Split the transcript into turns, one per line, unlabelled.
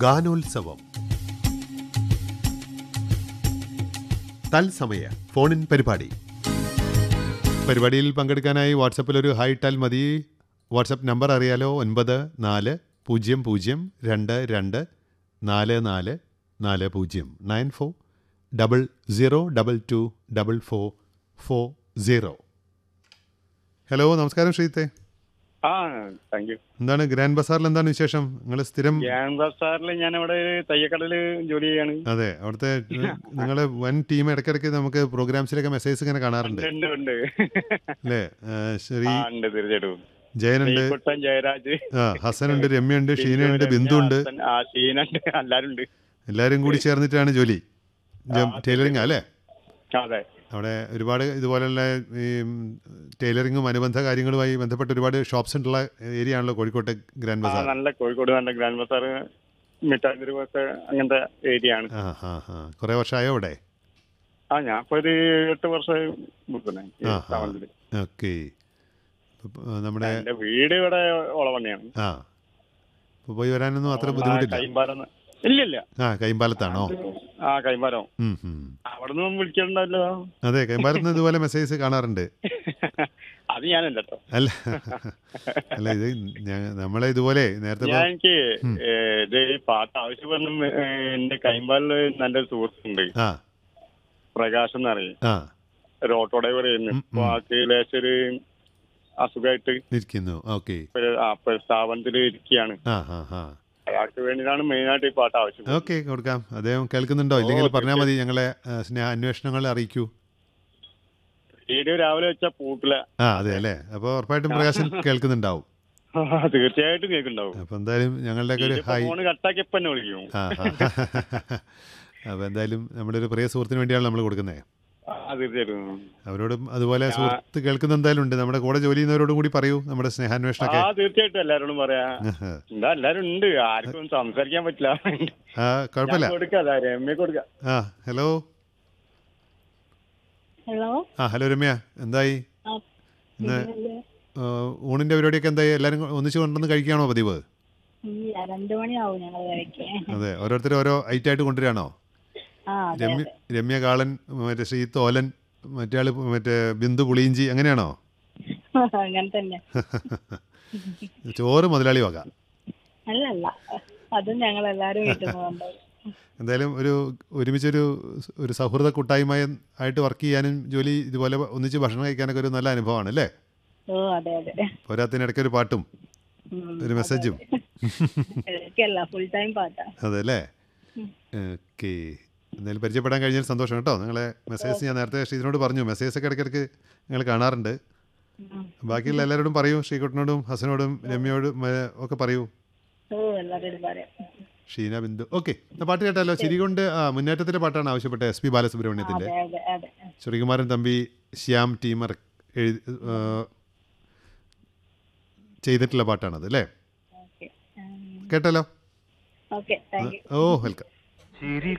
ഗാനോത്സവം തത്സമയ ഫോണിൻ പരിപാടി പരിപാടിയിൽ പങ്കെടുക്കാനായി വാട്സപ്പിൽ ഒരു ഹായ് ഇട്ടാൽ മതി വാട്സപ്പ് നമ്പർ അറിയാലോ ഒൻപത് നാല് പൂജ്യം പൂജ്യം രണ്ട് രണ്ട് നാല് നാല് നാല് പൂജ്യം nine four double zero double two double four four zero hello നമസ്കാരം ശ്രീത്തെ
ആ താങ്ക് യു
എന്താണ് ഗ്രാൻഡ് ബസാറിൽ എന്താണ് വിശേഷം നിങ്ങൾ സ്ഥിരം
ഗ്യാൻ ബസാറിൽ ഞാൻ അവിടെ തയ്യക്കടയിൽ ജോലി ചെയ്യാണ്
അതെ അവിടുത്തെ നിങ്ങൾ വൻ ടീം ഇടയ്ക്കിടയ്ക്ക് നമുക്ക് പ്രോഗ്രാംസിലൊക്കെ മെസ്സേജ് ഇങ്ങനെ കാണാറുണ്ട്
ഉണ്ട് ഉണ്ട്
അല്ലേ ആ, ശ്രീ
ആ ഉണ്ട് തീർച്ചയായിട്ടും
ജയനുണ്ട്
നെയ്ക്കുട്ടൻ ജയരാജ്
ആ ഹസനുണ്ട് രമ്യുണ്ട് ഷീനയുണ്ട് ബിന്ദു ഉണ്ട്
ഹസൻ, ആ ഷീനുണ്ട് എല്ലാരും ഉണ്ട്
എല്ലാവരും കൂടി ചേർന്നിട്ടാണ് ജോലി ടൈലറിംഗ് അല്ലേ
അതെ
അവിടെ ഒരുപാട് ഇതുപോലുള്ള ഈ ടൈലറിങ്ങും അനുബന്ധ കാര്യങ്ങളുമായി ബന്ധപ്പെട്ട് ഒരുപാട് ഷോപ്സ് ഉള്ള ഏരിയ ആണല്ലോ കോഴിക്കോട്ടെ ഗ്രാൻഡ്
ആ
ബസാർ
നല്ല കോഴിക്കോട് നല്ല ഗ്രാൻഡ് ബസാർ മിഠായി തെരുവൊക്കെ അങ്ങനത്തെ ഏരിയ ആണ്
ആ ഹാ ഹാ കുറേ വർഷമായോ അവിടെ
ആ ഞാൻ ഇപ്പൊ ഒരു എട്ട് വർഷമായി മുതലേ ഈ
ആ, ആ.
സ്ഥാപനത്തില്.
ഓക്കെ നമ്മുടെ
എന്റെ വീട് ഇവിടെ ഒളവണ്ണയാണ്
ആ അപ്പോൾ പോയി വരാനൊന്നും അത്ര ബുദ്ധിമുട്ടില്ല
കൈമ്പാലം ഇല്ലില്ല
ആ കൈമ്പാലത്താണോ
ആ കൈമ്പാലം
ഉം, ഉം.
അവിടെ നിന്നും വിളിച്ചിട്ടുണ്ടല്ലോ
അതെ കൈമ്പാലത്ത് നിന്ന് ഇതുപോലെ മെസ്സേജ് കാണാറുണ്ട്
അത് ഞാനല്ല കേട്ടോ
അല്ല അല്ല ഇത് ഞ- നമ്മളെ ഇതുപോലെ നേരത്തെ
ഞാൻ
ഇപ്പൊ-
എനിക്ക് ഏ, ഇത് ഈ പാട്ട് ആവശ്യപ്പെടുന്ന ഏ, എന്റെ കൈമ്പാലില് നല്ലൊരു സുഹൃത്തുണ്ട്
ആ
പ്രകാശ് എന്ന് പറയും
ആ
ഒരു ഓട്ടോ ഡ്രൈവർ ചെയ്യുന്നു
ഉം,
അപ്പൊ
ഉം.
ആൾക്ക് ലേശൊരു അസുഖമായിട്ട്
ഇരിക്കുന്നു ഓക്കെ
ഇപ്പൊ ആ, ഇപ്പൊ സ്ഥാപനത്തിൽ ഇരിക്കുകയാണ്
ആ ആ ആ
അയാൾക്ക് വേണ്ടിയിട്ടാണ് മെയിൻ ആയിട്ട് ഈ പാട്ട് ആവശ്യം
ഓക്കെ കൊടുക്കാം അദ്ദേഹം കേൾക്കുന്നുണ്ടോ ഇല്ലെങ്കിൽ
ഓ,
പറഞ്ഞാൽ മതി ഞങ്ങളെ ആ, സ്നേഹ അന്വേഷണങ്ങൾ അറിയിക്കൂ
റേഡിയോ രാവിലെ വെച്ചാ പൂട്ടില്ല
ആ അതെ അല്ലേ അപ്പോൾ ഉറപ്പായിട്ടും പ്രകാശൻ കേൾക്കുന്നുണ്ടാവും
തീർച്ചയായിട്ടും കേൾക്കുന്നുണ്ടാവും
അപ്പോൾ എന്തായാലും ഞങ്ങളുടെയൊക്കെ ഒരു ഹായ്
ഫോണ് കട്ടാക്കി ഇപ്പൊ എന്നെ വിളിക്കും
ആ അപ്പോൾ എന്തായാലും നമ്മുടെ ഒരു പ്രിയ സുഹൃത്തിന് വേണ്ടിയാണ് നമ്മൾ കൊടുക്കുന്നത്
ആ തീർച്ചയായിട്ടും
അവരോടും അതുപോലെ സുഹൃത്ത് കേൾക്കുന്ന എന്തായാലും ഉണ്ട് നമ്മുടെ കൂടെ ജോലി ചെയ്യുന്നവരോടും കൂടി പറയൂ നമ്മുടെ
ആ
സ്നേഹാന്വേഷണമൊക്കെ
തീർച്ചയായിട്ടും എല്ലാരോടും പറയാ എന്താ എല്ലാരും ഉണ്ട് ആർക്കും സംസാരിക്കാൻ പറ്റില്ല
ആ കുഴപ്പമില്ല
ഞാൻ കൊടുക്കാം രമ്യ കൊടുക്കാം
ആ ഹലോ
ഹലോ
ആ ഹലോ രമ്യ എന്തായി
ആ,
ഇന്ന്
ഇന്നലെ
ആ, ഊണിന്റെ പരിപാടിയൊക്കെ എന്തായി എല്ലാവരും ഒന്നിച്ച് കൊണ്ടുവന്ന് കഴിക്കുകയാണോ പതിവ്
ഇല്ല രണ്ടു മണിയാവും ഞങ്ങൾ കഴിക്കാൻ
അതെ ഓരോരുത്തർ ഓരോ ഐറ്റായിട്ട് കൊണ്ടുവരികയാണോ
ആ അതെ
രമ്യ രമ്യ കാളൻ മറ്റേ ശ്രീ തോലൻ മറ്റേ ആള് മറ്റേ ബിന്ദു പുളിയിഞ്ചി അങ്ങനെയാണോ
അതെ അങ്ങനെ തന്നെ
ചോറ് മുതലാളി വക
അല്ലല്ല അതും ഞങ്ങൾ എല്ലാരും വീട്ടിൽ പോകുന്നുണ്ട്
എന്തായാലും ഒരു ഒരുമിച്ചൊരു ഒരു സൗഹൃദ കൂട്ടായ്മ ആയിട്ട് വർക്ക് ചെയ്യാനും ജോലി ഇതുപോലെ ഒന്നിച്ച് ഭക്ഷണം കഴിക്കാനൊക്കെ ഒരു നല്ല അനുഭവമാണ് അല്ലേ
ഓ അതെ അതെ
പോരാത്തിനിടയ്ക്ക് ഒരു പാട്ടും
ഉം,
ഒരു മെസ്സേജും
ഇടയ്ക്കല്ല ഫുൾ ടൈം പാട്ടാ
അതെ അല്ലേ ഓക്കെ എന്തായാലും പരിചയപ്പെടാൻ കഴിഞ്ഞാൽ സന്തോഷം കേട്ടോ നിങ്ങളെ മെസ്സേജ് ഞാൻ നേരത്തെ ശ്രീധനോട് പറഞ്ഞു മെസ്സേജ് ഒക്കെ ഇടയ്ക്കിടയ്ക്ക് നിങ്ങൾ കാണാറുണ്ട്
ഉം.
ബാക്കിയുള്ള എല്ലാവരോടും പറയൂ ശ്രീകുട്ടനോടും ഹസനോടും രമ്യയോടും ഏ, ഒക്കെ പറയൂ
ഓ എല്ലാവരോടും പറയാം
ഷീന ബിന്ദു ഓക്കെ പാട്ട് കേട്ടാലോ ചിരികൊണ്ട് ആ മുന്നേറ്റത്തിൻ്റെ പാട്ടാണ് ആവശ്യപ്പെട്ടത് എസ് പി ബാലസുബ്രഹ്മണ്യത്തിൻ്റെ
അതെ അതെ അതെ
ശ്രീകുമാരൻ തമ്പി ശ്യാം ടീമർ എഴുതി ആ, ചെയ്തിട്ടുള്ള പാട്ടാണത് അല്ലേ
ഓക്കെ
കേട്ടല്ലോ
ഓക്കെ താങ്ക് യു
ഓ വെൽക്കം
ചിരി